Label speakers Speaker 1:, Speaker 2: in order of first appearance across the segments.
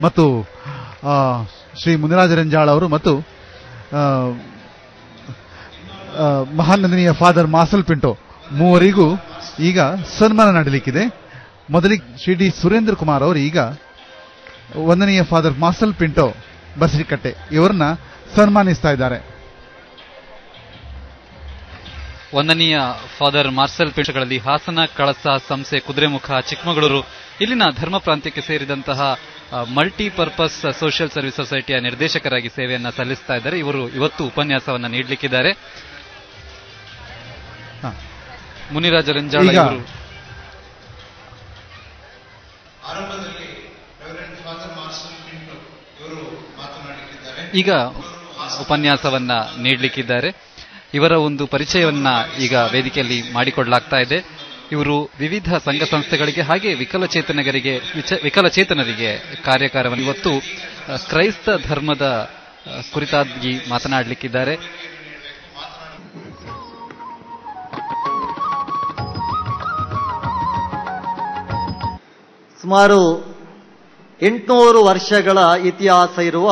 Speaker 1: ಮತ್ತು ಆ, ಶ್ರೀ ಮುನಿರಾಜ ರಂಜಾಳ್ ಅವರು ಮತ್ತು ಆ, ಆ, ಮಹಾನಂದನೀಯ ಫಾದರ್ ಮಾಸಲ್ ಪಿಂಟೋ ಮೂವರಿಗೂ ಈಗ ಸನ್ಮಾನ ನಡೆಯಲಿಕ್ಕಿದೆ ಮೊದಲಿಗೆ ಶ್ರೀ ಡಿ ಸುರೇಂದ್ರ ಕುಮಾರ್ ಅವರು ಈಗ ವಂದನೀಯ ಫಾದರ್ ಮಾಸಲ್ ಪಿಂಟೋ ಬಸರಿಕಟ್ಟೆ ಇವರನ್ನ ಸನ್ಮಾನಿಸ್ತಾ ಇದ್ದಾರೆ
Speaker 2: ವಂದನೀಯ ಫಾದರ್ ಮಾರ್ಸೆಲ್ ಪೀಠಗಳಲ್ಲಿ ಹಾಸನ ಕಳಸ ಸಂಸೆ ಕುದುರೆಮುಖ ಚಿಕ್ಕಮಗಳೂರು ಇಲ್ಲಿನ ಧರ್ಮ ಪ್ರಾಂತ್ಯಕ್ಕೆ ಸೇರಿದಂತಹ ಮಲ್ಟಿಪರ್ಪಸ್ ಸೋಷಿಯಲ್ ಸರ್ವಿಸ್ ಸೊಸೈಟಿಯ ನಿರ್ದೇಶಕರಾಗಿ ಸೇವೆಯನ್ನ ಸಲ್ಲಿಸ್ತಾ ಇದ್ದಾರೆ ಇವರು ಇವತ್ತು ಉಪನ್ಯಾಸವನ್ನ ನೀಡಲಿಕ್ಕಿದ್ದಾರೆ
Speaker 1: ಹಾ.
Speaker 2: ಮುನಿರಾಜ ರಂಜಾಳ
Speaker 1: ಈಗ
Speaker 2: ಇವರು ಈಗ ಉಪನ್ಯಾಸವನ್ನ ನೀಡಲಿಕ್ಕಿದ್ದಾರೆ ಇವರ ಒಂದು ಪರಿಚಯವನ್ನ ಈಗ ವೇದಿಕೆಯಲ್ಲಿ ಮಾಡಿಕೊಡ್ಲಾಗ್ತಾ ಇದೆ ಇವರು ವಿವಿಧ ಸಂಘ ಸಂಸ್ಥೆಗಳಿಗೆ ಹಾಗೆ ವಿಕಲಚೇತನಗರಿಗೆ ವಿಚ- ವಿಕಲಚೇತನರಿಗೆ ಕಾರ್ಯಕಾರವನ್ನು ಇವತ್ತು ಅ, ಕ್ರೈಸ್ತ ಧರ್ಮದ ಅ, ಕುರಿತಾಗಿ ಮಾತನಾಡಲಿಕ್ಕಿದ್ದಾರೆ
Speaker 3: ಸುಮಾರು ಎಂಟುನೂರು ವರ್ಷಗಳ ಇತಿಹಾಸ ಇರುವ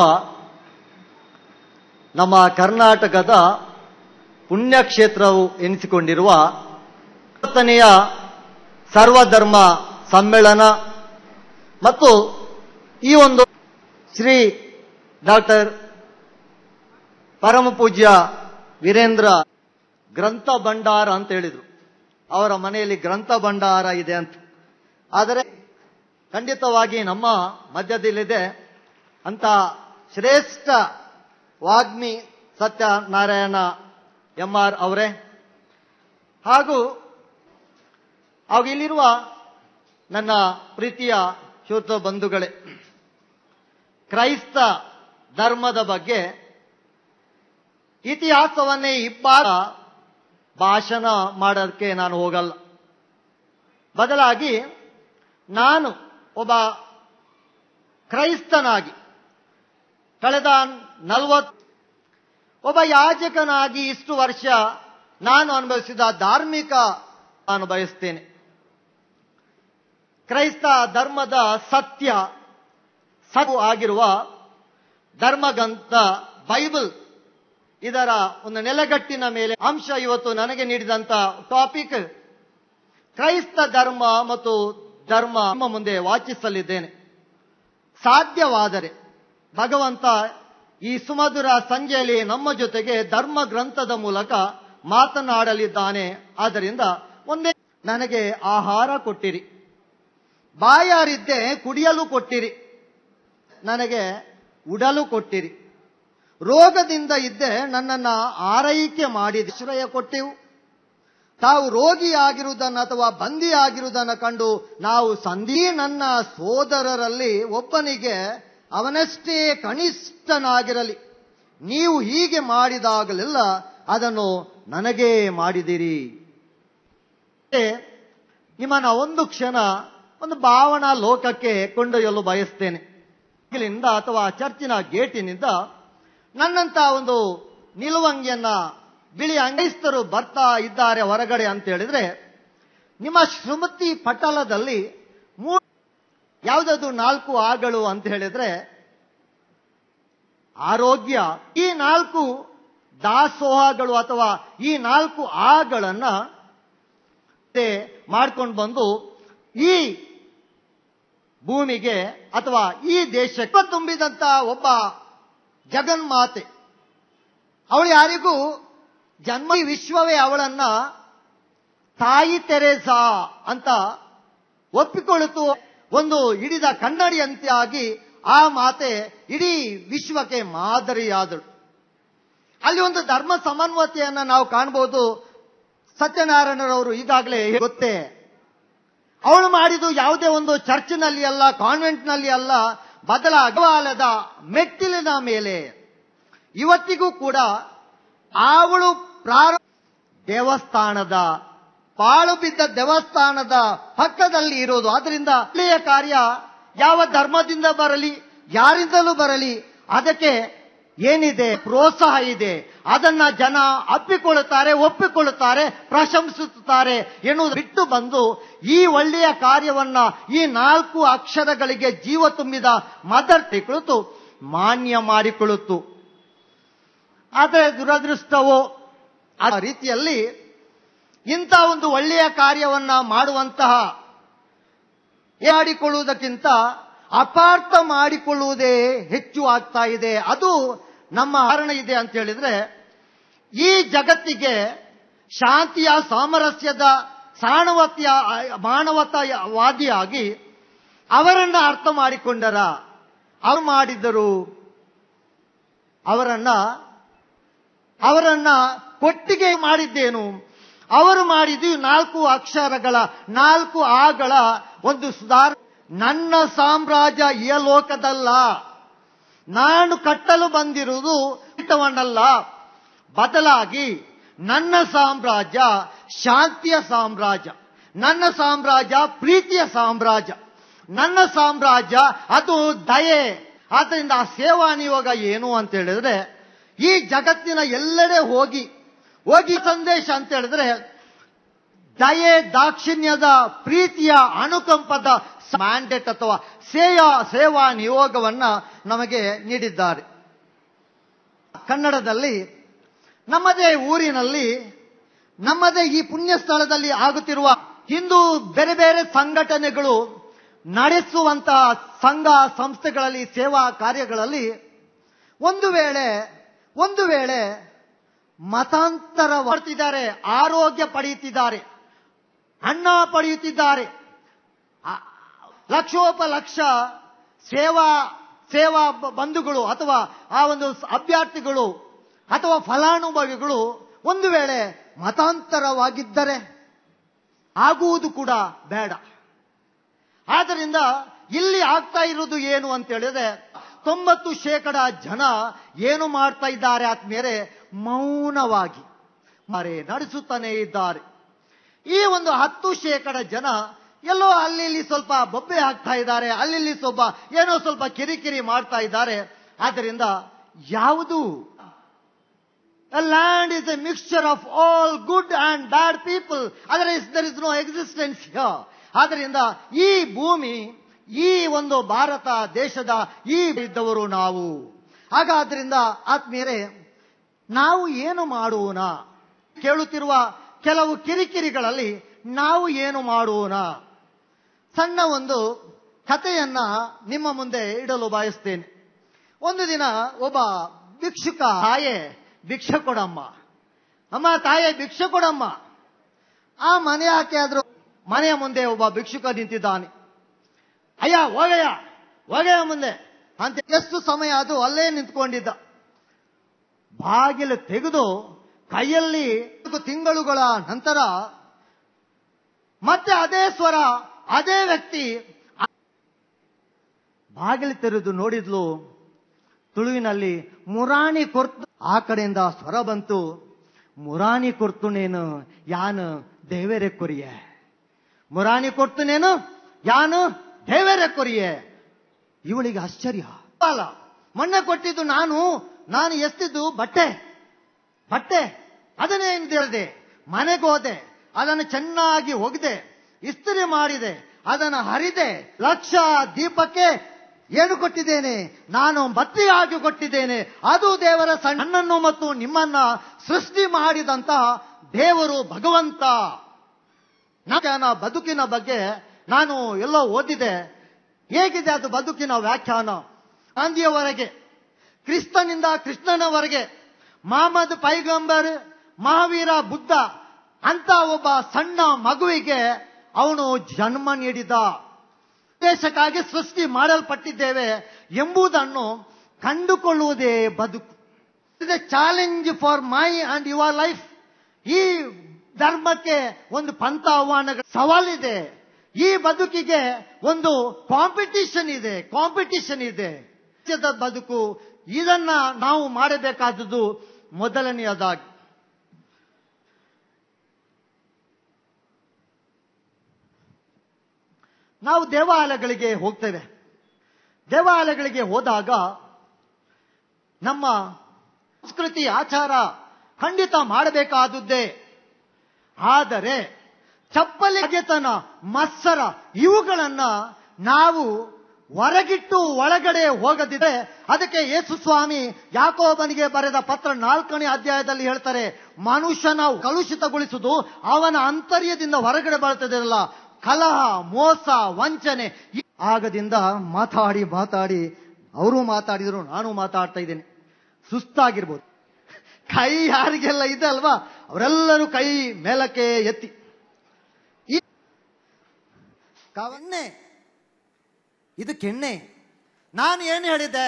Speaker 3: ನಮ್ಮ ಕರ್ನಾಟಕದ ಪುಣ್ಯಕ್ಷೇತ್ರವು ಎನಿಸಿಕೊಂಡಿರುವ ಹತ್ತನೆಯ ಸರ್ವಧರ್ಮ ಸಮ್ಮೇಳನ ಮತ್ತು ಈ ಒಂದು ಶ್ರೀ ಡಾಕ್ಟರ್ ಪರಮ ಪೂಜ್ಯ ವೀರೇಂದ್ರ ಗ್ರಂಥ ಭಂಡಾರ ಅಂತ ಹೇಳಿದ್ರು ಅವರ ಮನೆಯಲ್ಲಿ ಗ್ರಂಥ ಭಂಡಾರ ಇದೆ ಅಂತ ಆದರೆ ಖಂಡಿತವಾಗಿ ನಮ್ಮ ಮಧ್ಯದಲ್ಲಿದೆ ಅಂತ ಶ್ರೇಷ್ಠ ವಾಗ್ಮಿ ಸತ್ಯನಾರಾಯಣ ಎಂ ಆರ್ ಅವರೇ ಹಾಗೂ ಹಾಗೂ ಇಲ್ಲಿರುವ ನನ್ನ ಪ್ರೀತಿಯ ಶ್ರೋತ ಬಂಧುಗಳೇ ಕ್ರೈಸ್ತ ಧರ್ಮದ ಬಗ್ಗೆ ಇತಿಹಾಸವನ್ನೇ ಇಬ್ಬಾರ ಭಾಷಣ ಮಾಡೋದಕ್ಕೆ ನಾನು ಹೋಗಲ್ಲ ಬದಲಾಗಿ ನಾನು ಒಬ್ಬ ಕ್ರೈಸ್ತನಾಗಿ ಕಳೆದ ನಲವತ್ತು ಒಬ್ಬ ಯಾಜಕನಾಗಿ ಇಷ್ಟು ವರ್ಷ ನಾನು ಅನುಭವಿಸಿದ ಧಾರ್ಮಿಕ ನಾನು ಬಯಸ್ತೇನೆ ಕ್ರೈಸ್ತ ಧರ್ಮದ ಸತ್ಯ ಸತ್ಯ ಆಗಿರುವ ಧರ್ಮಗ್ರಂಥ ಬೈಬಲ್ ಇದರ ಒಂದು ನೆಲೆಗಟ್ಟಿನ ಮೇಲೆ ಅಂಶ ಇವತ್ತು ನನಗೆ ನೀಡಿದಂತ ಟಾಪಿಕ್ ಕ್ರೈಸ್ತ ಧರ್ಮ ಮತ್ತು ಧರ್ಮ ನಿಮ್ಮ ಮುಂದೆ ವಾಚಿಸಲಿದ್ದೇನೆ ಸಾಧ್ಯವಾದರೆ ಭಗವಂತ ಈ ಸುಮಧುರ ಸಂಜೆಯಲ್ಲಿ ನಮ್ಮ ಜೊತೆಗೆ ಧರ್ಮ ಗ್ರಂಥದ ಮೂಲಕ ಮಾತನಾಡಲಿದ್ದಾನೆ ಆದ್ದರಿಂದ ಒಂದೇ ನನಗೆ ಆಹಾರ ಕೊಟ್ಟಿರಿ ಬಾಯಾರಿದ್ದೆ ಕುಡಿಯಲು ಕೊಟ್ಟಿರಿ ನನಗೆ ಉಡಲು ಕೊಟ್ಟಿರಿ ರೋಗದಿಂದ ಇದ್ದೆ ನನ್ನನ್ನ ಆರೈಕೆ ಮಾಡಿದ ಆಶ್ರಯ ಕೊಟ್ಟೆವು ತಾವು ರೋಗಿಯಾಗಿರುವುದನ್ನು ಅಥವಾ ಬಂದಿಯಾಗಿರುವುದನ್ನು ಕಂಡು ನಾವು ಸಂಧಿ ನನ್ನ ಸೋದರರಲ್ಲಿ ಒಬ್ಬನಿಗೆ ಅವನಷ್ಟೇ ಕನಿಷ್ಠನಾಗಿರಲಿ ನೀವು ಹೀಗೆ ಮಾಡಿದಾಗಲೆಲ್ಲ ಅದನ್ನು ನನಗೇ ಮಾಡಿದಿರಿ ಮತ್ತೆ ನಿಮ್ಮನ್ನ ಒಂದು ಕ್ಷಣ ಒಂದು ಭಾವನಾ ಲೋಕಕ್ಕೆ ಕೊಂಡೊಯ್ಯಲು ಬಯಸ್ತೇನೆ ಇಲ್ಲಿಂದ ಅಥವಾ ಚರ್ಚಿನ ಗೇಟಿನಿಂದ ನನ್ನಂತ ಒಂದು ನಿಲುವಂಗಿಯನ್ನ ಬಿಳಿ ಅಂಗೈಸ್ತರು ಬರ್ತಾ ಇದ್ದಾರೆ ಹೊರಗಡೆ ಅಂತ ಹೇಳಿದ್ರೆ ನಿಮ್ಮ ಶ್ರೀಮತಿ ಪಟಲದಲ್ಲಿ ಮೂ ಯಾವುದದು ನಾಲ್ಕು ಆಗಳು ಅಂತ ಹೇಳಿದ್ರೆ ಆರೋಗ್ಯ ಈ ನಾಲ್ಕು ದಾಸೋಹಗಳು ಅಥವಾ ಈ ನಾಲ್ಕು ಆಗಳನ್ನ ಮಾಡ್ಕೊಂಡು ಬಂದು ಈ ಭೂಮಿಗೆ ಅಥವಾ ಈ ದೇಶಕ್ಕೆ ತುಂಬಿದಂತ ಒಬ್ಬ ಜಗನ್ಮಾತೆ ಅವಳು ಯಾರಿಗೂ ಜನ್ಮ ಈ ವಿಶ್ವವೇ ಅವಳನ್ನ ತಾಯಿ ತೆರೇಸಾ ಅಂತ ಒಪ್ಪಿಕೊಳ್ಳುತ್ತು ಒಂದು ಹಿಡಿದ ಕನ್ನಡಿಯಂತೆಯಾಗಿ ಆ ಮಾತೆ ಇಡೀ ವಿಶ್ವಕ್ಕೆ ಮಾದರಿಯಾದಳು ಅಲ್ಲಿ ಒಂದು ಧರ್ಮ ಸಮನ್ವತೆಯನ್ನ ನಾವು ಕಾಣಬಹುದು ಸತ್ಯನಾರಾಯಣರವರು ಈಗಾಗಲೇ ಗೊತ್ತೇ ಅವಳು ಮಾಡಿದ್ದು ಯಾವುದೇ ಒಂದು ಚರ್ಚ್ನಲ್ಲಿ ಅಲ್ಲ ಕಾನ್ವೆಂಟ್ನಲ್ಲಿ ಅಲ್ಲ ಬದಲ ಅಗವಾಲದ ಮೆಟ್ಟಿಲಿನ ಮೇಲೆ ಇವತ್ತಿಗೂ ಕೂಡ ಅವಳು ಪ್ರಾರ ದೇವಸ್ಥಾನದ ಪಾಳು ಬಿದ್ದ ದೇವಸ್ಥಾನದ ಪಕ್ಕದಲ್ಲಿ ಇರೋದು ಆದ್ರಿಂದ ಒಳ್ಳೆಯ ಕಾರ್ಯ ಯಾವ ಧರ್ಮದಿಂದ ಬರಲಿ ಯಾರಿಂದಲೂ ಬರಲಿ ಅದಕ್ಕೆ ಏನಿದೆ ಪ್ರೋತ್ಸಾಹ ಇದೆ ಅದನ್ನ ಜನ ಅಪ್ಪಿಕೊಳ್ಳುತ್ತಾರೆ ಒಪ್ಪಿಕೊಳ್ಳುತ್ತಾರೆ ಪ್ರಶಂಸಿಸುತ್ತಾರೆ ಎನ್ನುವುದು ಬಿಟ್ಟು ಬಂದು ಈ ಒಳ್ಳೆಯ ಕಾರ್ಯವನ್ನ ಈ ನಾಲ್ಕು ಅಕ್ಷರಗಳಿಗೆ ಜೀವ ತುಂಬಿದ ಮದರ್ ಕುಳಿತು ಮಾನ್ಯ ಮಾಡಿಕೊಳ್ಳುತ್ತು ಆದರೆ ದುರದೃಷ್ಟವೋ ಆ ರೀತಿಯಲ್ಲಿ ಇಂಥ ಒಂದು ಒಳ್ಳೆಯ ಕಾರ್ಯವನ್ನ ಮಾಡುವಂತಹ ಮಾಡಿಕೊಳ್ಳುವುದಕ್ಕಿಂತ ಅಪಾರ್ಥ ಮಾಡಿಕೊಳ್ಳುವುದೇ ಹೆಚ್ಚು ಆಗ್ತಾ ಇದೆ ಅದು ನಮ್ಮ ಕಾರಣ ಇದೆ ಅಂತ ಹೇಳಿದ್ರೆ ಈ ಜಗತ್ತಿಗೆ ಶಾಂತಿಯ ಸಾಮರಸ್ಯದ ಸಾಣವತೆಯ ಮಾನವತಾವಾದಿಯಾಗಿ ಅವರನ್ನ ಅರ್ಥ ಮಾಡಿಕೊಂಡರ ಅವರು ಮಾಡಿದರು ಅವರನ್ನ ಅವರನ್ನ ಕೊಟ್ಟಿಗೆ ಮಾಡಿದ್ದೇನು ಅವರು ಮಾಡಿದ್ದು ನಾಲ್ಕು ಅಕ್ಷರಗಳ ನಾಲ್ಕು ಆಗಳ ಒಂದು ಸುಧಾರ ನನ್ನ ಸಾಮ್ರಾಜ್ಯ ಈ ಲೋಕದಲ್ಲ ನಾನು ಕಟ್ಟಲು ಬಂದಿರುವುದು ಹಿತವನ್ನಲ್ಲ ಬದಲಾಗಿ ನನ್ನ ಸಾಮ್ರಾಜ್ಯ ಶಾಂತಿಯ ಸಾಮ್ರಾಜ್ಯ ನನ್ನ ಸಾಮ್ರಾಜ್ಯ ಪ್ರೀತಿಯ ಸಾಮ್ರಾಜ್ಯ ನನ್ನ ಸಾಮ್ರಾಜ್ಯ ಅದು ದಯೆ ಆದ್ದರಿಂದ ಆ ಸೇವಾ ನಿಯೋಗ ಏನು ಅಂತ ಹೇಳಿದ್ರೆ ಈ ಜಗತ್ತಿನ ಎಲ್ಲೆಡೆ ಹೋಗಿ ಹೋಗಿ ಸಂದೇಶ ಅಂತ ಹೇಳಿದ್ರೆ ದಯೆ ದಾಕ್ಷಿಣ್ಯದ ಪ್ರೀತಿಯ ಅನುಕಂಪದ ಮ್ಯಾಂಡೇಟ್ ಅಥವಾ ಸೇವಾ ಸೇವಾ ನಿಯೋಗವನ್ನ ನಮಗೆ ನೀಡಿದ್ದಾರೆ ಕನ್ನಡದಲ್ಲಿ ನಮ್ಮದೇ ಊರಿನಲ್ಲಿ ನಮ್ಮದೇ ಈ ಪುಣ್ಯ ಸ್ಥಳದಲ್ಲಿ ಆಗುತ್ತಿರುವ ಹಿಂದೂ ಬೇರೆ ಬೇರೆ ಸಂಘಟನೆಗಳು ನಡೆಸುವಂತಹ ಸಂಘ ಸಂಸ್ಥೆಗಳಲ್ಲಿ ಸೇವಾ ಕಾರ್ಯಗಳಲ್ಲಿ ಒಂದು ವೇಳೆ ಒಂದು ವೇಳೆ ಮತಾಂತರ ಮಾಡ್ತಿದ್ದಾರೆ ಆರೋಗ್ಯ ಪಡೆಯುತ್ತಿದ್ದಾರೆ ಅನ್ನ ಪಡೆಯುತ್ತಿದ್ದಾರೆ ಆ- ಲಕ್ಷೋಪಲಕ್ಷ ಸೇವಾ ಸೇವಾ ಬ- ಬಂಧುಗಳು ಅಥವಾ ಆ ಒಂದು ಸ- ಅಭ್ಯರ್ಥಿಗಳು ಅಥವಾ ಫಲಾನುಭವಿಗಳು ಒಂದು ವೇಳೆ ಮತಾಂತರವಾಗಿದ್ದರೆ ಆಗುವುದು ಕೂಡ ಬೇಡ ಆದ್ದರಿಂದ ಇಲ್ಲಿ ಆಗ್ತಾ ಇರೋದು ಏನು ಅಂತ ಹೇಳಿದ್ರೆ ತೊಂಬತ್ತು ಶೇಕಡ ಜನ ಏನು ಮಾಡ್ತಾ ಇದ್ದಾರೆ ಆದ್ಮೇಲೆ ಮೌನವಾಗಿ ಮಾರೆ ನಡೆಸುತ್ತಾನೆ ಇದ್ದಾರೆ ಈ ಒಂದು ಹತ್ತು ಶೇಕಡ ಜನ ಎಲ್ಲೋ ಅಲ್ಲಿ ಇಲ್ಲಿ ಸ್ವಲ್ಪ ಬೊಬ್ಬೆ ಹಾಕ್ತಾ ಇದ್ದಾರೆ ಅಲ್ಲಿ ಇಲ್ಲಿ ಸ್ವಲ್ಪ ಏನೋ ಸ್ವಲ್ಪ ಕಿರಿಕಿರಿ ಮಾಡ್ತಾ ಇದ್ದಾರೆ ಆದ್ದರಿಂದ ಯಾವುದು A land is a mixture of all good and bad people. Otherwise, there is no existence here. ಆದ್ದರಿಂದ ಈ ಭೂಮಿ ಈ ಒಂದು ಭಾರತ ದೇಶದ ಈ ಇದ್ದವರು ನಾವು ಹಾಗಾದ್ರಿಂದ ಆತ್ಮೀಯರೇ ನಾವು ಏನು ಮಾಡೋಣ ಕೇಳುತ್ತಿರುವ ಕೆಲವು ಕಿರಿಕಿರಿಗಳಲ್ಲಿ ನಾವು ಏನು ಮಾಡೋಣ ಸಣ್ಣ ಒಂದು ಕಥೆಯನ್ನ ನಿಮ್ಮ ಮುಂದೆ ಇಡಲು ಬಯಸ್ತೇನೆ ಒಂದು ದಿನ ಒಬ್ಬ ಭಿಕ್ಷುಕ ತಾಯೆ ಭಿಕ್ಷೆ ಕೊಡಮ್ಮ ಅಮ್ಮ ತಾಯೆ ಭಿಕ್ಷೆ ಕೊಡಮ್ಮ ಆ ಮನೆ ಆಕೆ ಆದ್ರೂ ಮನೆಯ ಮುಂದೆ ಒಬ್ಬ ಭಿಕ್ಷುಕ ನಿಂತಿದ್ದಾನೆ ಅಯ್ಯ ಹೋಗಯ್ಯ ಹೋಗಯ್ಯ ಮುಂದೆ ಅಂತ ಎಷ್ಟು ಸಮಯ ಅದು ಅಲ್ಲೇ ನಿಂತ್ಕೊಂಡಿದ್ದ ಬಾಗಿಲು ತೆಗೆದು ಕೈಯಲ್ಲಿ ನಾಲ್ಕು ತಿಂಗಳುಗಳ ನಂತರ ಮತ್ತೆ ಅದೇ ಸ್ವರ ಅದೇ ವ್ಯಕ್ತಿ ಬಾಗಿಲು ತೆರೆದು ನೋಡಿದ್ಲು ತುಳುವಿನಲ್ಲಿ ಮುರಾಣಿ ಕೊರ್ತು ಆ ಕಡೆಯಿಂದ ಸ್ವರ ಬಂತು ಮುರಾಣಿ ಕೊರ್ತು ನೇನು ಯಾನು ದೇವೇರೆ ಕೊರಿಯೆ ಮುರಾಣಿ ಕೊರ್ತು ನೇನು ಯಾನು ದೇವೇರೆ ಕೊರಿಯೆ ಇವಳಿಗೆ ಆಶ್ಚರ್ಯ ಅಲ್ಲ ಮೊನ್ನೆ ಕೊಟ್ಟಿದ್ದು ನಾನು ನಾನು ಎಸ್ತಿದ್ದು ಬಟ್ಟೆ ಬಟ್ಟೆ ಅದನ್ನೇ ಹೇಳಿದೆ ಮನೆಗೆ ಹೋದೆ ಅದನ್ನು ಚೆನ್ನಾಗಿ ಒಗೆದೆ ಇಸ್ತ್ರಿ ಮಾಡಿದೆ ಅದನ್ನು ಹರಿದೆ ಲಕ್ಷ ದೀಪಕ್ಕೆ ಏನು ಕೊಟ್ಟಿದ್ದೇನೆ ನಾನು ಬತ್ತಿಯಾಗಿ ಕೊಟ್ಟಿದ್ದೇನೆ ಅದು ದೇವರ ಸಣ್ಣ ನನ್ನನ್ನು ಮತ್ತು ನಿಮ್ಮನ್ನ ಸೃಷ್ಟಿ ಮಾಡಿದಂತಹ ದೇವರು ಭಗವಂತ ನನ್ನ ಬದುಕಿನ ಬಗ್ಗೆ ನಾನು ಎಲ್ಲೋ ಓದಿದೆ ಹೇಗಿದೆ ಅದು ಬದುಕಿನ ವ್ಯಾಖ್ಯಾನ ಗಾಂಧಿಯವರೆಗೆ ಕ್ರಿಸ್ತನಿಂದ ಕೃಷ್ಣನವರೆಗೆ ಮಹಮ್ಮದ್ ಪೈಗಂಬರ್ ಮಹಾವೀರ ಬುದ್ಧ ಅಂತ ಒಬ್ಬ ಸಣ್ಣ ಮಗುವಿಗೆ ಅವನು ಜನ್ಮ ನೀಡಿದ ಉದ್ದೇಶಕ್ಕಾಗಿ ಸೃಷ್ಟಿ ಮಾಡಲ್ಪಟ್ಟಿದ್ದೇವೆ ಎಂಬುದನ್ನು ಕಂಡುಕೊಳ್ಳುವುದೇ ಬದುಕು is a challenge for my and your life ಈ ಧರ್ಮಕ್ಕೆ ಒಂದು ಪಂಥ ಆಹ್ವಾನಗಳ ಸವಾಲಿದೆ ಈ ಬದುಕಿಗೆ ಒಂದು ಕಾಂಪಿಟಿಷನ್ ಇದೆ ಕಾಂಪಿಟಿಷನ್ ಇದೆ ಸತ್ಯದ ಬದುಕು ಇದನ್ನ ನಾವು ಮಾಡಬೇಕಾದದ್ದು ಮೊದಲನೆಯದಾಗಿ ನಾವು ದೇವಾಲಯಗಳಿಗೆ ಹೋಗ್ತೇವೆ ದೇವಾಲಯಗಳಿಗೆ ಹೋದಾಗ ನಮ್ಮ ಸಂಸ್ಕೃತಿ ಆಚಾರ ಖಂಡಿತ ಮಾಡಬೇಕಾದುದ್ದೇ ಆದರೆ ಚಪ್ಪಲಿ ಅಗೆತನ ಮತ್ಸರ ಇವುಗಳನ್ನ ನಾವು ಹೊರಗಿಟ್ಟು ಒಳಗಡೆ ಹೋಗದಿದ್ರೆ ಅದಕ್ಕೆ ಯೇಸು ಸ್ವಾಮಿ ಯಾಕೋಬನಿಗೆ ಬರೆದ ಪತ್ರ ನಾಲ್ಕನೇ ಅಧ್ಯಾಯದಲ್ಲಿ ಹೇಳ್ತಾರೆ ಮನುಷ್ಯನ ಕಲುಷಿತಗೊಳಿಸುವುದು ಅವನ ಅಂತರ್ಯದಿಂದ ಹೊರಗಡೆ ಬರ್ತದಲ್ಲ ಕಲಹ ಮೋಸ ವಂಚನೆ ಈ ಆಗದಿಂದ ಮಾತಾಡಿ ಮಾತಾಡಿ ಅವರು ಮಾತಾಡಿದ್ರು ನಾನು ಮಾತಾಡ್ತಾ ಇದ್ದೇನೆ ಸುಸ್ತಾಗಿರ್ಬೋದು ಕೈ ಯಾರಿಗೆಲ್ಲ ಇದೆ ಅಲ್ವಾ ಅವರೆಲ್ಲರೂ ಕೈ ಮೇಲಕ್ಕೆ ಎತ್ತಿ ಈ ಕವನ್ನೆ ಇದು ಕೆಣ್ಣೆ ನಾನು ಏನು ಹೇಳಿದ್ದೆ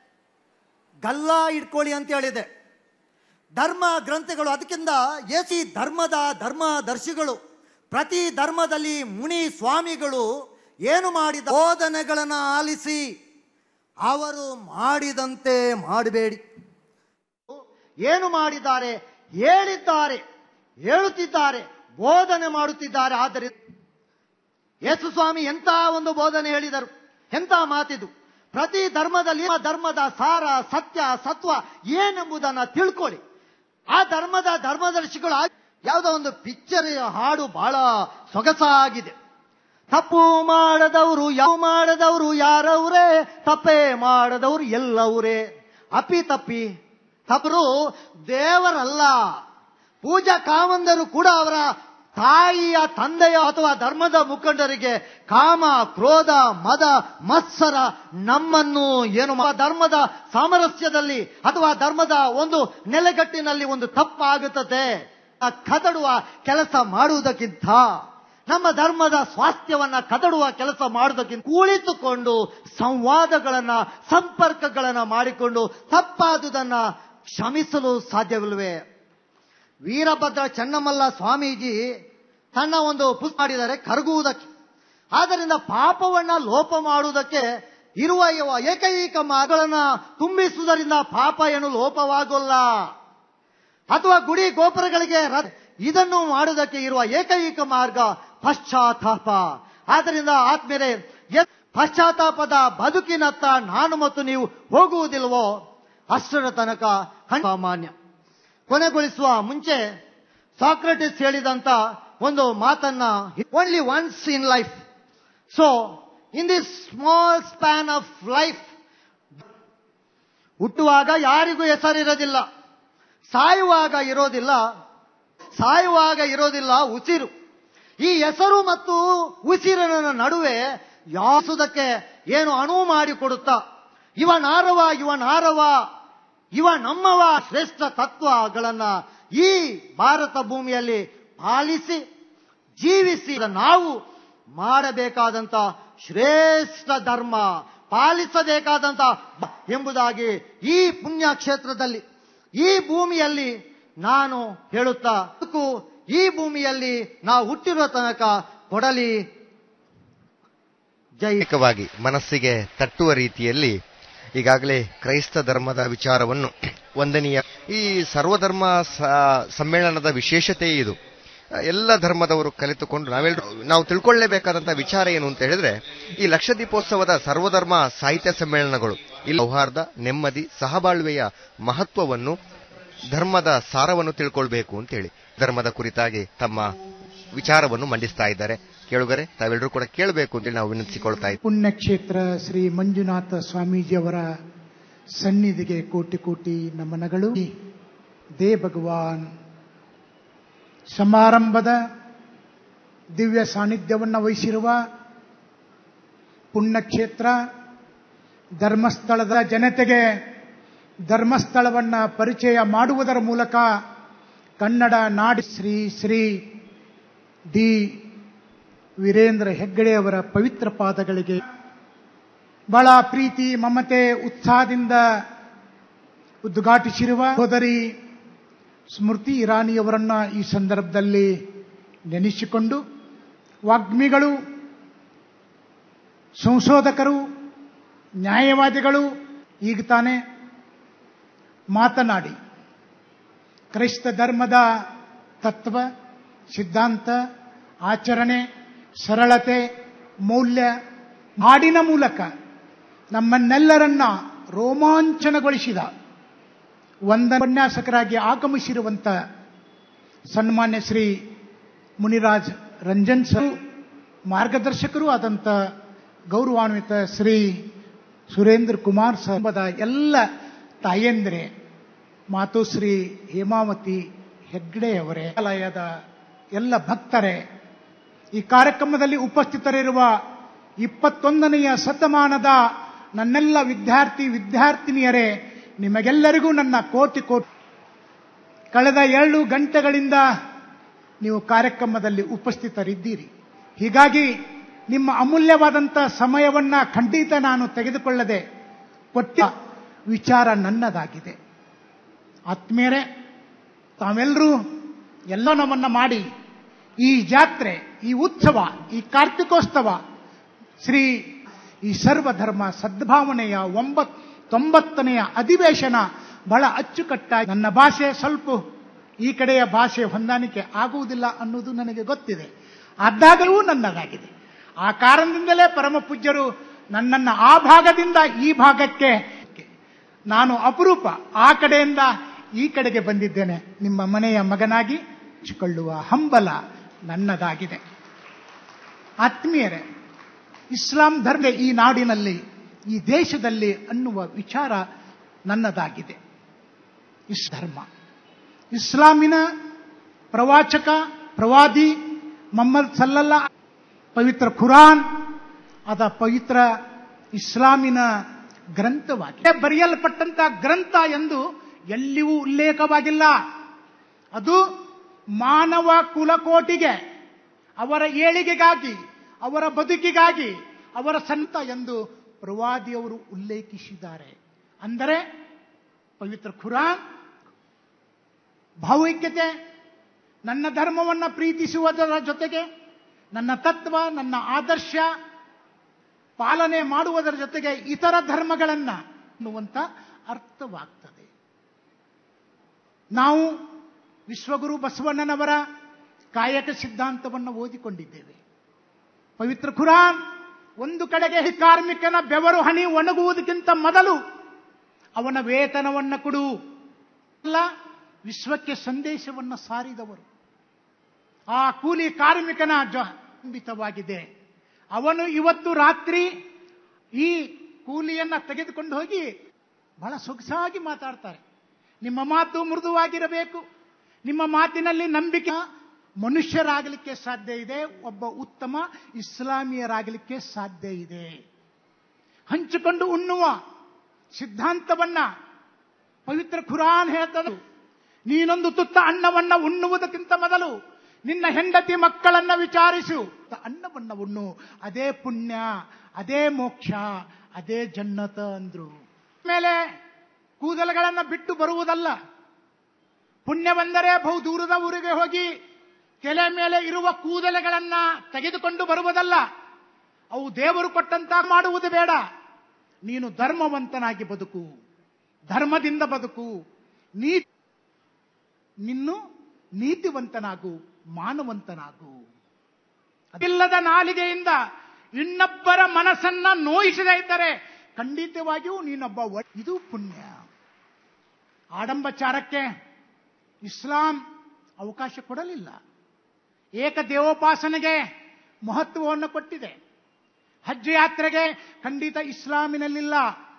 Speaker 3: ಗಲ್ಲ ಇಟ್ಕೊಳ್ಳಿ ಅಂತ ಹೇಳಿದೆ ಧರ್ಮ ಗ್ರಂಥಗಳು ಅದಕ್ಕಿಂತ ಎಸಿ ಧರ್ಮದ ಧರ್ಮದರ್ಶಿಗಳು ಪ್ರತಿ ಧರ್ಮದಲ್ಲಿ ಮುನಿ ಸ್ವಾಮಿಗಳು ಏನು ಮಾಡಿದ ಬೋಧನೆಗಳನ್ನು ಆಲಿಸಿ ಅವರು ಮಾಡಿದಂತೆ ಮಾಡಬೇಡಿ ಏನು ಮಾಡಿದ್ದಾರೆ ಹೇಳಿದ್ದಾರೆ ಹೇಳುತ್ತಿದ್ದಾರೆ ಬೋಧನೆ ಮಾಡುತ್ತಿದ್ದಾರೆ ಆದರೆ ಯೇಸು ಸ್ವಾಮಿ ಎಂತ ಒಂದು ಬೋಧನೆ ಹೇಳಿದರು ಎಂತ ಮಾತಿದು ಪ್ರತಿ ಧರ್ಮದಲ್ಲಿ ಆ ಧರ್ಮದ ಸಾರ ಸತ್ಯ ಸತ್ವ ಏನೆಂಬುದನ್ನ ತಿಳ್ಕೊಳ್ಳಿ ಆ ಧರ್ಮದ ಧರ್ಮದರ್ಶಿಗಳು ಆ- ಯಾವುದೋ ಒಂದು ಪಿಕ್ಚರ್ ಹಾಡು ಬಹಳ ಸೊಗಸಾಗಿದೆ ತಪ್ಪು ಮಾಡದವರು ಯಾವ ಮಾಡದವರು ಯಾರವ್ರೇ ತಪ್ಪೇ ಮಾಡದವರು ಎಲ್ಲವರೇ ಅಪ್ಪಿ ತಪ್ಪಿ ತಪ್ಪರು ದೇವರಲ್ಲ ಪೂಜಾ ಕಾಮಂದರು ಕೂಡ ಅವರ ತಾಯಿಯ ತಂದೆಯ ಅಥವಾ ಧರ್ಮದ ಮುಖಂಡರಿಗೆ ಕಾಮ ಕ್ರೋಧ ಮದ ಮತ್ಸರ ನಮ್ಮನ್ನು ಏನು ಮಾ- ಧರ್ಮದ ಸಾಮರಸ್ಯದಲ್ಲಿ ಅಥವಾ ಧರ್ಮದ ಒಂದು ನೆಲೆಗಟ್ಟಿನಲ್ಲಿ ಒಂದು ತಪ್ಪಾಗುತ್ತದೆ ಆ ಕದಡುವ ಕೆಲಸ ಮಾಡುವುದಕ್ಕಿಂತ ನಮ್ಮ ಧರ್ಮದ ಸ್ವಾಸ್ಥ್ಯವನ್ನ ಕದಡುವ ಕೆಲಸ ಮಾಡುವುದಕ್ಕಿಂತ ಕುಳಿತುಕೊಂಡು ಸಂವಾದಗಳನ್ನ ಸಂಪರ್ಕಗಳನ್ನ ಮಾಡಿಕೊಂಡು ತಪ್ಪಾದುದನ್ನ ಕ್ಷಮಿಸಲು ಸಾಧ್ಯವಿಲ್ವೇ ವೀರಭದ್ರ ಚನ್ನಮಲ್ಲ ಸ್ವಾಮೀಜಿ ತನ್ನ ಒಂದು ಪುಸ್ತಕ ಮಾಡಿದ್ದಾರೆ ಕರಗುವುದಕ್ಕೆ ಆದ್ದರಿಂದ ಪಾಪವನ್ನ ಲೋಪ ಮಾಡುವುದಕ್ಕೆ ಇರುವ ಇವ ಏಕೈಕ ಮಾರ್ಗಗಳನ್ನ ತುಂಬಿಸುವುದರಿಂದ ಪಾಪ ಏನು ಲೋಪವಾಗೋಲ್ಲ ಅಥವಾ ಗುಡಿ ಗೋಪುರಗಳಿಗೆ ರ- ಇದನ್ನು ಮಾಡುವುದಕ್ಕೆ ಇರುವ ಏಕೈಕ ಮಾರ್ಗ ಪಶ್ಚಾತ್ತಾಪ ಆದ್ದರಿಂದ ಆದ್ಮೇಲೆ ಎ- ಪಶ್ಚಾತ್ತಾಪದ ಬದುಕಿನತ್ತ ನಾನು ಮತ್ತು ನೀವು ಹೋಗುವುದಿಲ್ವೋ ಅಷ್ಟರ ತನಕ ಹಣ್- ಸಾಮಾನ್ಯ ಕೊನೆಗೊಳಿಸುವ ಮುಂಚೆ ಸಾಕ್ರೆಟಿಸ್ ಹೇಳಿದಂತ ಒಂದು ಮಾತನ್ನ only once in life so in this small span of life ಹುಟ್ಟುವಾಗ ಯಾರಿಗೂ ಹೆಸರಿರೋದಿಲ್ಲ ಸಾಯುವಾಗ ಇರೋದಿಲ್ಲ ಸಾಯುವಾಗ ಇರೋದಿಲ್ಲ ಉಸಿರು ಈ ಹೆಸರು ಮತ್ತು ಉಸಿರಿನ ನಡುವೆ ಯಾಸುದಕ್ಕೆ ಏನು ಅಣು ಮಾಡಿಕೊಡುತ್ತಾ ಇವ ನಾರವ ಇವ ನಾರವ ಇವ ನಮ್ಮವ ಶ್ರೇಷ್ಠ ತತ್ವಗಳನ್ನ ಈ ಭಾರತ ಭೂಮಿಯಲ್ಲಿ ಪಾಲಿಸಿ ಜೀವಿಸಿ ನಾವು ಮಾಡಬೇಕಾದಂತ ಶ್ರೇಷ್ಠ ಧರ್ಮ ಪಾಲಿಸಬೇಕಾದಂತ ಬ- ಎಂಬುದಾಗಿ ಈ ಪುಣ್ಯ ಕ್ಷೇತ್ರದಲ್ಲಿ ಈ ಭೂಮಿಯಲ್ಲಿ ನಾನು ಹೇಳುತ್ತಾ ಬದುಕು ಈ ಭೂಮಿಯಲ್ಲಿ ನಾವು ಹುಟ್ಟಿರುವ ತನಕ ಕೊಡಲಿ ಜೈ
Speaker 4: ವೈಯಕ್ತಿಕವಾಗಿ ಮನಸ್ಸಿಗೆ ತಟ್ಟುವ ರೀತಿಯಲ್ಲಿ ಈಗಾಗಲೇ ಕ್ರೈಸ್ತ ಧರ್ಮದ ವಿಚಾರವನ್ನು ವಂದನೀಯ ಈ ಸರ್ವಧರ್ಮ ಸ- ಸಮ್ಮೇಳನದ ವಿಶೇಷತೆ ಇದು ಎಲ್ಲ ಧರ್ಮದವರು ಕಲಿತುಕೊಂಡು ನಾವೆಲ್ಲರೂ ನಾವು ತಿಳ್ಕೊಳ್ಳೇಬೇಕಾದಂತಹ ವಿಚಾರ ಏನು ಅಂತ ಹೇಳಿದ್ರೆ ಈ ಲಕ್ಷದೀಪೋತ್ಸವದ ಸರ್ವಧರ್ಮ ಸಾಹಿತ್ಯ ಸಮ್ಮೇಳನಗಳು ಇಲ್ಲಿ ಸೌಹಾರ್ದ ನೆಮ್ಮದಿ ಸಹಬಾಳ್ವೆಯ ಮಹತ್ವವನ್ನು ಧರ್ಮದ ಸಾರವನ್ನು ತಿಳ್ಕೊಳ್ಬೇಕು ಅಂತೇಳಿ ಧರ್ಮದ ಕುರಿತಾಗಿ ತಮ್ಮ ವಿಚಾರವನ್ನು ಮಂಡಿಸ್ತಾ ಇದ್ದಾರೆ ಕೇಳುಗರೆ ತಾವೆಲ್ಲರೂ ಕೂಡ ಕೇಳಬೇಕು ಅಂತೇಳಿ ನಾವು ವಿನಂತಿಸಿಕೊಳ್ತಾ ಇದ್ದೀವಿ
Speaker 5: ಪುಣ್ಯಕ್ಷೇತ್ರ ಶ್ರೀ ಮಂಜುನಾಥ ಸ್ವಾಮೀಜಿಯವರ ಸನ್ನಿಧಿಗೆ ಕೋಟಿ ಕೋಟಿ ನಮನಗಳು ದೇ ಭಗವಾನ್ ಸಮಾರಂಭದ ದಿವ್ಯ ಸಾನ್ನಿಧ್ಯವನ್ನು ವಹಿಸಿರುವ ಪುಣ್ಯಕ್ಷೇತ್ರ ಧರ್ಮಸ್ಥಳದ ಜನತೆಗೆ ಧರ್ಮಸ್ಥಳವನ್ನ ಪರಿಚಯ ಮಾಡುವುದರ ಮೂಲಕ ಕನ್ನಡ ನಾಡಿ ಶ್ರೀ ಶ್ರೀ ಡಿ ವೀರೇಂದ್ರ ಹೆಗ್ಗಡೆ ಅವರ ಪವಿತ್ರ ಪಾದಗಳಿಗೆ ಬಹಳ ಪ್ರೀತಿ ಮಮತೆ ಉತ್ಸಾಹದಿಂದ ಉದ್ಘಾಟಿಸಿರುವ ಸೋದರಿ ಸ್ಮೃತಿ ಇರಾನಿಯವರನ್ನ ಈ ಸಂದರ್ಭದಲ್ಲಿ ನೆನೆಸಿಕೊಂಡು ವಾಗ್ಮಿಗಳು ಸಂಶೋಧಕರು ನ್ಯಾಯವಾದಿಗಳು ಈಗ ತಾನೇ ಮಾತನಾಡಿ ಕ್ರೈಸ್ತ ಧರ್ಮದ ತತ್ವ ಸಿದ್ಧಾಂತ ಆಚರಣೆ ಸರಳತೆ ಮೌಲ್ಯ ಹಾಡಿನ ಮೂಲಕ ನಮ್ಮನ್ನೆಲ್ಲರನ್ನ ರೋಮಾಂಚನಗೊಳಿಸಿದ ಒಂದ ಉಪನ್ಯಾಸಕರಾಗಿ ಆಗಮಿಸಿರುವಂತ ಸನ್ಮಾನ್ಯ ಶ್ರೀ ಮುನಿರಾಜ್ ರಂಜನ್ ಸರ್ ಮಾರ್ಗದರ್ಶಕರು ಆದಂತ ಗೌರವಾನ್ವಿತ ಶ್ರೀ ಸುರೇಂದ್ರ ಕುಮಾರ್ ಸಂಬದ ಎಲ್ಲ ತಾಯಂದ್ರೆ ಮಾತುಶ್ರೀ ಹೇಮಾವತಿ ಹೆಗ್ಡೆಯವರೇ ಆಲಯದ ಎಲ್ಲ ಭಕ್ತರೇ ಈ ಕಾರ್ಯಕ್ರಮದಲ್ಲಿ ಉಪಸ್ಥಿತರಿರುವ ಇಪ್ಪತ್ತೊಂದನೆಯ ಶತಮಾನದ ನನ್ನೆಲ್ಲ ವಿದ್ಯಾರ್ಥಿ ವಿದ್ಯಾರ್ಥಿನಿಯರೇ ನಿಮಗೆಲ್ಲರಿಗೂ ನನ್ನ ಕೋಟಿ ಕೋಟಿ ಕಳೆದ ಏಳು ಗಂಟೆಗಳಿಂದ ನೀವು ಕಾರ್ಯಕ್ರಮದಲ್ಲಿ ಉಪಸ್ಥಿತರಿದ್ದೀರಿ ಹೀಗಾಗಿ ನಿಮ್ಮ ಅಮೂಲ್ಯವಾದಂಥ ಸಮಯವನ್ನ ಖಂಡಿತ ನಾನು ತೆಗೆದುಕೊಳ್ಳದೆ ಕೊಟ್ಟ ವಿಚಾರ ನನ್ನದಾಗಿದೆ ಆತ್ಮೀಯರೇ ತಾವೆಲ್ಲರೂ ಎಲ್ಲ ನಮ್ಮನ್ನ ಮಾಡಿ ಈ ಜಾತ್ರೆ ಈ ಉತ್ಸವ ಈ ಕಾರ್ತಿಕೋತ್ಸವ ಶ್ರೀ ಈ ಸರ್ವಧರ್ಮ ಸದ್ಭಾವನೆಯ ಒಂಬತ್ ತೊಂಬತ್ತನೆಯ ಅಧಿವೇಶನ ಬಹಳ ಅಚ್ಚುಕಟ್ಟಾಗಿ ನನ್ನ ಭಾಷೆ ಸ್ವಲ್ಪ ಈ ಕಡೆಯ ಭಾಷೆ ಹೊಂದಾಣಿಕೆ ಆಗುವುದಿಲ್ಲ ಅನ್ನೋದು ನನಗೆ ಗೊತ್ತಿದೆ ಆದಾಗಲೂ ನನ್ನದಾಗಿದೆ ಆ ಕಾರಣದಿಂದಲೇ ಪರಮ ಪೂಜ್ಯರು ನನ್ನನ್ನು ಆ ಭಾಗದಿಂದ ಈ ಭಾಗಕ್ಕೆ ನಾನು ಅಪರೂಪ ಆ ಕಡೆಯಿಂದ ಈ ಕಡೆಗೆ ಬಂದಿದ್ದೇನೆ ನಿಮ್ಮ ಮನೆಯ ಮಗನಾಗಿ ಹಂಚಿಕೊಳ್ಳುವ ಹಂಬಲ ನನ್ನದಾಗಿದೆ ಆತ್ಮೀಯರೇ ಇಸ್ಲಾಂ ಧರ್ಮ ಈ ನಾಡಿನಲ್ಲಿ ಈ ದೇಶದಲ್ಲಿ ಅನ್ನುವ ವಿಚಾರ ನನ್ನದಾಗಿದೆ ಇಸ್ ಧರ್ಮ ಇಸ್ಲಾಮಿನ ಪ್ರವಾಚಕ ಪ್ರವಾದಿ ಮೊಹಮ್ಮದ್ ಸಲ್ಲಲ್ಲ ಪವಿತ್ರ ಖುರಾನ್ ಅದ ಪವಿತ್ರ ಇಸ್ಲಾಮಿನ ಗ್ರಂಥವಾಗಿದೆ ಬರೆಯಲ್ಪಟ್ಟಂತ ಗ್ರಂಥ ಎಂದು ಎಲ್ಲಿಯೂ ಉಲ್ಲೇಖವಾಗಿಲ್ಲ ಅದು ಮಾನವ ಕುಲಕೋಟಿಗೆ ಅವರ ಏಳಿಗೆಗಾಗಿ ಅವರ ಬದುಕಿಗಾಗಿ ಅವರ ಸಂತ ಎಂದು ಪ್ರವಾದಿಯವರು ಉಲ್ಲೇಖಿಸಿದ್ದಾರೆ ಅಂದರೆ ಪವಿತ್ರ ಖುರಾನ್ ಭಾವೈಕ್ಯತೆ ನನ್ನ ಧರ್ಮವನ್ನ ಪ್ರೀತಿಸುವುದರ ಜೊತೆಗೆ ನನ್ನ ತತ್ವ ನನ್ನ ಆದರ್ಶ ಪಾಲನೆ ಮಾಡುವುದರ ಜೊತೆಗೆ ಇತರ ಧರ್ಮಗಳನ್ನ ಅನ್ನುವಂತ ಅರ್ಥವಾಗ್ತದೆ ನಾವು ವಿಶ್ವಗುರು ಬಸವಣ್ಣನವರ ಕಾಯಕ ಸಿದ್ಧಾಂತವನ್ನು ಓದಿಕೊಂಡಿದ್ದೇವೆ ಪವಿತ್ರ ಖುರಾನ್ ಒಂದು ಕಡೆಗೆ ಈ ಕಾರ್ಮಿಕನ ಬೆವರು ಹನಿ ಒಣಗುವುದಕ್ಕಿಂತ ಮೊದಲು ಅವನ ವೇತನವನ್ನು ಕೊಡು ಅಲ್ಲ ವಿಶ್ವಕ್ಕೆ ಸಂದೇಶವನ್ನು ಸಾರಿದವರು ಆ ಕೂಲಿ ಕಾರ್ಮಿಕನ ಜಂಬಿತವಾಗಿದೆ ಅವನು ಇವತ್ತು ರಾತ್ರಿ ಈ ಕೂಲಿಯನ್ನ ತೆಗೆದುಕೊಂಡು ಹೋಗಿ ಬಹಳ ಸೊಗಸಾಗಿ ಮಾತಾಡ್ತಾರೆ ನಿಮ್ಮ ಮಾತು ಮೃದುವಾಗಿರಬೇಕು ನಿಮ್ಮ ಮಾತಿನಲ್ಲಿ ನಂಬಿಕೆ ಮನುಷ್ಯರಾಗಲಿಕ್ಕೆ ಸಾಧ್ಯ ಇದೆ ಒಬ್ಬ ಉತ್ತಮ ಇಸ್ಲಾಮಿಯರಾಗಲಿಕ್ಕೆ ಸಾಧ್ಯ ಇದೆ ಹಂಚಿಕೊಂಡು ಉಣ್ಣುವ ಸಿದ್ಧಾಂತವನ್ನ ಪವಿತ್ರ ಖುರಾನ್ ಹೇಳ್ತದೆ ನೀನೊಂದು ತುತ್ತ ಅನ್ನವನ್ನ ಉಣ್ಣುವುದಕ್ಕಿಂತ ಮೊದಲು ನಿನ್ನ ಹೆಂಡತಿ ಮಕ್ಕಳನ್ನ ವಿಚಾರಿಸು ಅನ್ನವನ್ನ ಉಣ್ಣು ಅದೇ ಪುಣ್ಯ ಅದೇ ಮೋಕ್ಷ ಅದೇ ಜನ್ನತ ಅಂದ್ರು ಮೇಲೆ ಕೂದಲುಗಳನ್ನ ಬಿಟ್ಟು ಬರುವುದಲ್ಲ ಪುಣ್ಯವೆಂದರೆ ಬಹು ದೂರದ ಊರಿಗೆ ಹೋಗಿ ತಲೆ ಮೇಲೆ ಇರುವ ಕೂದಲೆಗಳನ್ನ ತೆಗೆದುಕೊಂಡು ಬರುವುದಲ್ಲ ಅವು ದೇವರು ಕೊಟ್ಟಂತ ಮಾಡುವುದು ಬೇಡ ನೀನು ಧರ್ಮವಂತನಾಗಿ ಬದುಕು ಧರ್ಮದಿಂದ ಬದುಕು ನೀ ನಿನ್ನು ನೀತಿವಂತನಾಗು ಮಾನವಂತನಾಗು ಅದಿಲ್ಲದ ನಾಲಿಗೆಯಿಂದ ಇನ್ನೊಬ್ಬರ ಮನಸ್ಸನ್ನ ನೋಯಿಸದೇ ಇದ್ದರೆ ಖಂಡಿತವಾಗಿಯೂ ನೀನೊಬ್ಬ ಒ- ಇದು ಪುಣ್ಯ ಆಡಂಬಚಾರಕ್ಕೆ ಇಸ್ಲಾಂ ಅವಕಾಶ ಕೊಡಲಿಲ್ಲ ಏಕದೇವೋಪಾಸನೆಗೆ ಮಹತ್ವವನ್ನು ಕೊಟ್ಟಿದೆ ಹಜ್ ಯಾತ್ರೆಗೆ ಖಂಡಿತ ಇಸ್ಲಾಮಿನಲ್ಲಿಲ್ಲ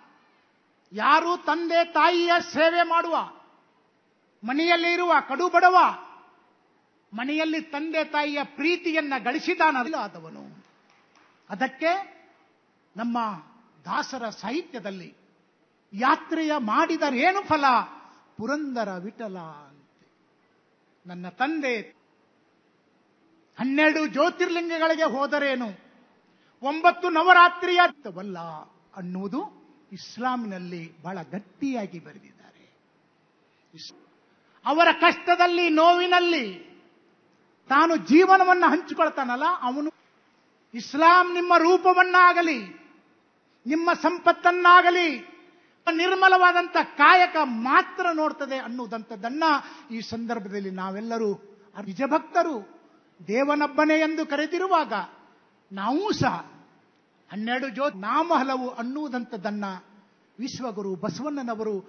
Speaker 5: ಯಾರು ತಂದೆ ತಾಯಿಯ ಸೇವೆ ಮಾಡುವ ಮನೆಯಲ್ಲಿ ಇರುವ ಕಡು ಬಡವ ಮನೆಯಲ್ಲಿ ತಂದೆ ತಾಯಿಯ ಪ್ರೀತಿಯನ್ನ ಗಳಿಸಿದಾನಲ್ಲ ಆದವನು ಅದಕ್ಕೆ ನಮ್ಮ ದಾಸರ ಸಾಹಿತ್ಯದಲ್ಲಿ ಯಾತ್ರೆಯ ಮಾಡಿದರೇನು ಫಲ ಪುರಂದರ ವಿಠಲ ಅಂತೆ ನನ್ನ ತಂದೆ ಹನ್ನೆರಡು ಜ್ಯೋತಿರ್ಲಿಂಗಗಳಿಗೆ ಹೋದರೇನು ಒಂಬತ್ತು ನವರಾತ್ರಿಯ ಅರ್ಥವಲ್ಲ ಅನ್ನುವುದು ಇಸ್ಲಾಮಿನಲ್ಲಿ ಬಹಳ ಗಟ್ಟಿಯಾಗಿ ಬರೆದಿದ್ದಾರೆ ಇಸ್- ಅವರ ಕಷ್ಟದಲ್ಲಿ ನೋವಿನಲ್ಲಿ ತಾನು ಜೀವನವನ್ನು ಹಂಚಿಕೊಳ್ತಾನಲ್ಲ ಅವನು ಇಸ್ಲಾಂ ನಿಮ್ಮ ರೂಪವನ್ನಾಗಲಿ ನಿಮ್ಮ ಸಂಪತ್ತನ್ನಾಗಲಿ ನಿರ್ಮಲವಾದಂತ ಕಾಯಕ ಮಾತ್ರ ನೋಡ್ತದೆ ಅನ್ನುವುದಂಥದ್ದನ್ನ ಈ ಸಂದರ್ಭದಲ್ಲಿ ನಾವೆಲ್ಲರೂ ನಿಜಭಕ್ತರು ದೇವನೊಬ್ಬನೇ ಎಂದು ಕರೆದಿರುವಾಗ ನಾವೂ ಸಹ ಹನ್ನೆರಡು ಜೋ ನಾಮ ಹಲವು ಅನ್ನುವುದಂಥದ್ದನ್ನ ವಿಶ್ವಗುರು ಬಸವಣ್ಣನವರು